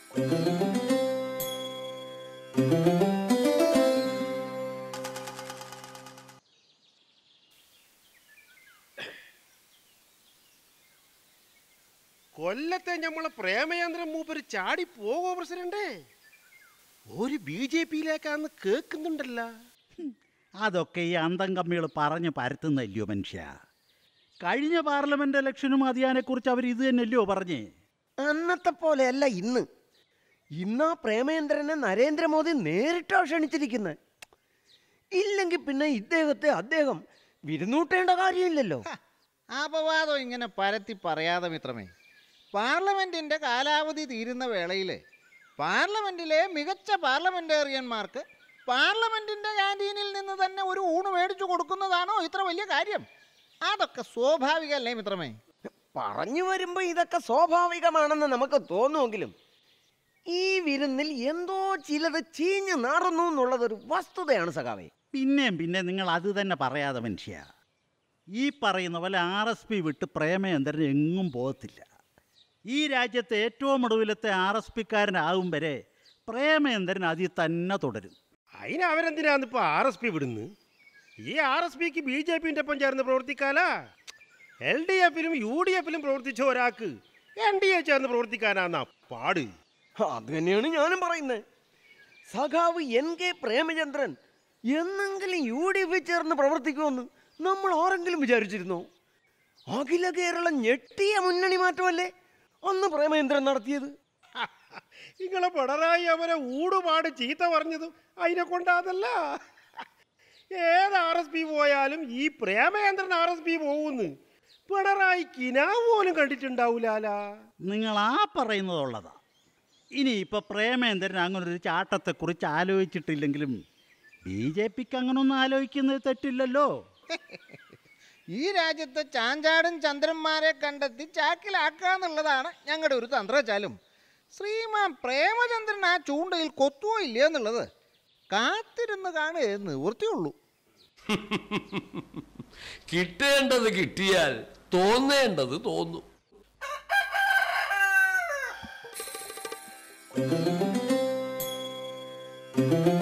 കൊല്ലത്തെ നമ്മളെ പ്രേമയന്ത്രം മൂപ്പര് ചാടി പോകോ പ്രസിഡന്റ് ഒരു ബി ജെ പിയിലേക്കാന്ന് കേൾക്കുന്നുണ്ടല്ല അതൊക്കെ ഈ അന്തം കമ്മികൾ പറഞ്ഞ് പരത്തുന്നല്ലയോ മനുഷ്യ കഴിഞ്ഞ പാർലമെന്റ് ഇലക്ഷനും അതിയാനെക്കുറിച്ച് അവർ ഇത് തന്നെയല്ലയോ പറഞ്ഞേ അന്നത്തെ പോലെയല്ല ഇന്ന് ഇന്നാ പ്രേമേന്ദ്രനെ നരേന്ദ്രമോദി നേരിട്ടാ ക്ഷണിച്ചിരിക്കുന്നത് ഇല്ലെങ്കിൽ പിന്നെ ഇദ്ദേഹത്തെ അദ്ദേഹം വിരുന്നൂട്ടേണ്ട കാര്യമില്ലല്ലോ അപവാദം ഇങ്ങനെ പരത്തി പറയാതെ മിത്രമേ പാർലമെന്റിന്റെ കാലാവധി തീരുന്ന വേളയിൽ പാർലമെന്റിലെ മികച്ച പാർലമെന്റേറിയന്മാർക്ക് പാർലമെന്റിന്റെ ക്യാൻറ്റീനിൽ നിന്ന് തന്നെ ഒരു ഊണ് മേടിച്ചു കൊടുക്കുന്നതാണോ ഇത്ര വലിയ കാര്യം അതൊക്കെ സ്വാഭാവികമല്ലേ മിത്രമേ പറഞ്ഞു വരുമ്പോ ഇതൊക്കെ സ്വാഭാവികമാണെന്ന് നമുക്ക് തോന്നുമെങ്കിലും ഈ വിരുന്നിൽ എന്തോ ചിലത് ചീഞ്ഞു നാറുന്നു എന്നുള്ളതൊരു വസ്തുതയാണ് സഖാവേ പിന്നെയും പിന്നെ നിങ്ങൾ അത് തന്നെ പറയാതെ മനുഷ്യ ഈ പറയുന്ന പോലെ ആർ എസ് പി വിട്ട് പ്രേമേന്ദ്രൻ എങ്ങും പോകത്തില്ല ഈ രാജ്യത്തെ ഏറ്റവും ഒടുവിലത്തെ ആർ എസ് പിക്കാരനാകും വരെ പ്രേമേന്ദ്രൻ അതിൽ തന്നെ തുടരും അതിന് അവരെന്തിനാന്ന് ഇപ്പൊ ആർ എസ് പി വിടുന്നു ഈ ആർ എസ് പിക്ക് ബി ജെ പിന്റെ ഒപ്പം ചേർന്ന് പ്രവർത്തിക്കാലാ എൽ ഡി എഫിലും യു ഡി എഫിലും പ്രവർത്തിച്ച ഒരാൾക്ക് എൻ ഡി എ ചേർന്ന് പ്രവർത്തിക്കാനാന്നാ പാട് അത് തന്നെയാണ് ഞാനും പറയുന്നത് സഖാവ് എൻ കെ പ്രേമചന്ദ്രൻ എന്നെങ്കിലും യു ഡി എഫിൽ ചേർന്ന് പ്രവർത്തിക്കുമെന്ന് നമ്മൾ ആരെങ്കിലും വിചാരിച്ചിരുന്നോ അഖില കേരളം ഞെട്ടിയ മുന്നണി മാറ്റമല്ലേ അന്ന് പ്രേമചന്ദ്രൻ നടത്തിയത് നിങ്ങളെ പിണറായി അവരെ ഊടുപാട് ചീത്ത പറഞ്ഞതും അതിനെ കൊണ്ടാതല്ല ഏത് ആർ എസ് പി പോയാലും ഈ പ്രേമചന്ദ്രൻ ആർ എസ് പി പോകുന്നു പിണറായി കിനാവ് പോലും കണ്ടിട്ടുണ്ടാവൂലാലാ നിങ്ങൾ ആ പറയുന്നതുള്ളതാ ഇനി ഇപ്പോൾ പ്രേമേന്ദ്രൻ അങ്ങനെ ഒരു ചാട്ടത്തെക്കുറിച്ച് ആലോചിച്ചിട്ടില്ലെങ്കിലും ബി ജെ പിക്ക് അങ്ങനൊന്നും ആലോചിക്കുന്നത് തെറ്റില്ലല്ലോ ഈ രാജ്യത്തെ ചാഞ്ചാടും ചന്ദ്രന്മാരെ കണ്ടെത്തി ചാക്കിലാക്കുക എന്നുള്ളതാണ് ഞങ്ങളുടെ ഒരു തന്ത്രച്ചാലും ശ്രീമാൻ പ്രേമചന്ദ്രൻ ആ ചൂണ്ടയിൽ കൊത്തുവോ ഇല്ലയോ എന്നുള്ളത് കാത്തിരുന്ന് കാണുക നിവൃത്തിയുള്ളൂ കിട്ടേണ്ടത് കിട്ടിയാൽ തോന്നേണ്ടത് തോന്നും ആ